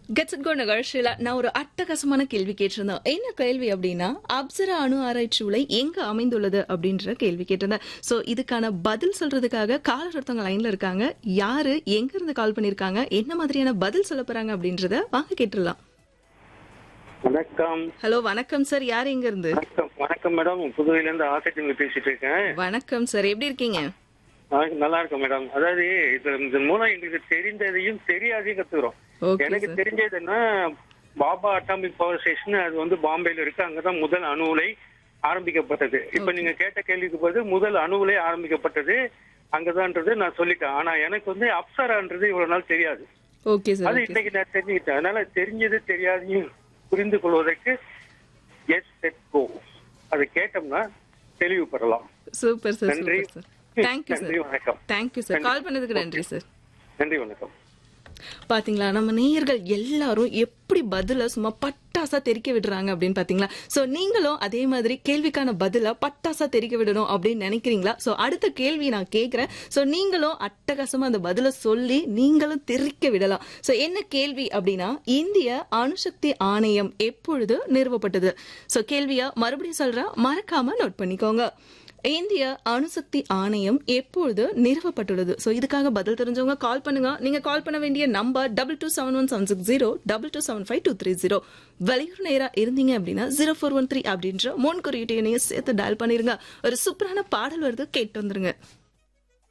Gets it go நிகழ்ச்சியில நான் ஒரு அட்டகாசமான கேள்வி கேட்டிருந்தேன் என்ன கேள்வி அப்படின்னா அப்சரா அணு ஆராய்ச்சி உலை எங்க அமைந்துள்ளது அப்படின்ற கேள்வி கேட்டிருந்தேன் சோ இதுக்கான பதில் சொல்றதுக்காக காலர் ஒருத்தவங்க லைன்ல இருக்காங்க யாரு எங்க இருந்து கால் பண்ணிருக்காங்க என்ன மாதிரியான பதில் சொல்ல போறாங்க அப்படின்றத வாங்க கேட்டுடலாம் வணக்கம் ஹலோ வணக்கம் சார் யார் எங்க இருந்து வணக்கம் வணக்கம் மேடம் புதுவையில இருந்து ஆசைட்டு பேசிட்டு இருக்கேன் வணக்கம் சார் எப்படி இருக்கீங்க ஆ, நல்லா இருக்கேன் மேடம் அதாவது இது இதன் மூலம் எங்களுக்கு தெரிந்ததையும் தெரியாதையும் கத்துக்கிறோம் ஓகே எனக்கு சார் தெரிஞ்சதுன்னா பாபா அட்டாமிக் பவர் ஸ்டேஷன் அது வந்து பாம்பேல இருக்கு அங்கதான் முதல் அணு உலை ஆரம்பிக்கப்பட்டது இப்ப நீங்க கேட்ட கேள்விக்கு பதில் முதல் அணு உலை ஆரம்பிக்கப்பட்டது அங்கதான்ன்றது நான் சொல்லிட்டேன் ஆனா எனக்கு வந்து அப்சரான்றது இவ்வளவு நாள் தெரியாது ஓகே சார் அது ஓகே இன்னைக்கு நான் தெரிஞ்சுக்கிட்டேன் அதனால தெரிஞ்சது தெரியாதையும் புரிந்து கொள்வதற்கு எஸ் செட் கோ அதை கேட்டோம்னா தெளிவு பெறலாம் சூப்பர் சார் நன்றி. சூப்பர் சார் தேங்க்யூ நன்றி சார் வணக்கம் தேங்க்யூ சார் கால் பண்ணதுக்கு நன்றி சார் நன்றி வணக்கம் பாத்தீங்களா நம்ம நேயர்கள் எல்லாரும் எப்படி பதில சும்மா பட்டாசா தெரிக்க விடுறாங்க அப்படின்னு பாத்தீங்களா சோ நீங்களும் அதே மாதிரி கேள்விக்கான பதில பட்டாசா தெரிக்க விடணும் அப்படின்னு நினைக்கிறீங்களா சோ அடுத்த கேள்வி நான் கேக்குறேன் சோ நீங்களும் அட்டகாசமா அந்த பதில சொல்லி நீங்களும் தெரிக்க விடலாம் சோ என்ன கேள்வி அப்படின்னா இந்திய அணுசக்தி ஆணையம் எப்பொழுது நிறுவப்பட்டது சோ கேள்வியா மறுபடியும் சொல்றேன் மறக்காம நோட் பண்ணிக்கோங்க இந்திய அணுசக்தி ஆணையம் எப்பொழுது நிறுவப்பட்டுள்ளது சோ இதுக்காக பதில் தெரிஞ்சவங்க கால் பண்ணுங்க நீங்க கால் பண்ண வேண்டிய number double two seven one seven six zero double two seven five two three zero வெளியூர் நேரா இருந்தீங்க அப்படின்னா ஜீரோ ஃபோர் ஒன் த்ரீ அப்படின்ற மோன் குறியீட்டையும் சேர்த்து டயல் பண்ணிருங்க ஒரு சூப்பரான பாடல் வருது கேட்டு வந்துருங்க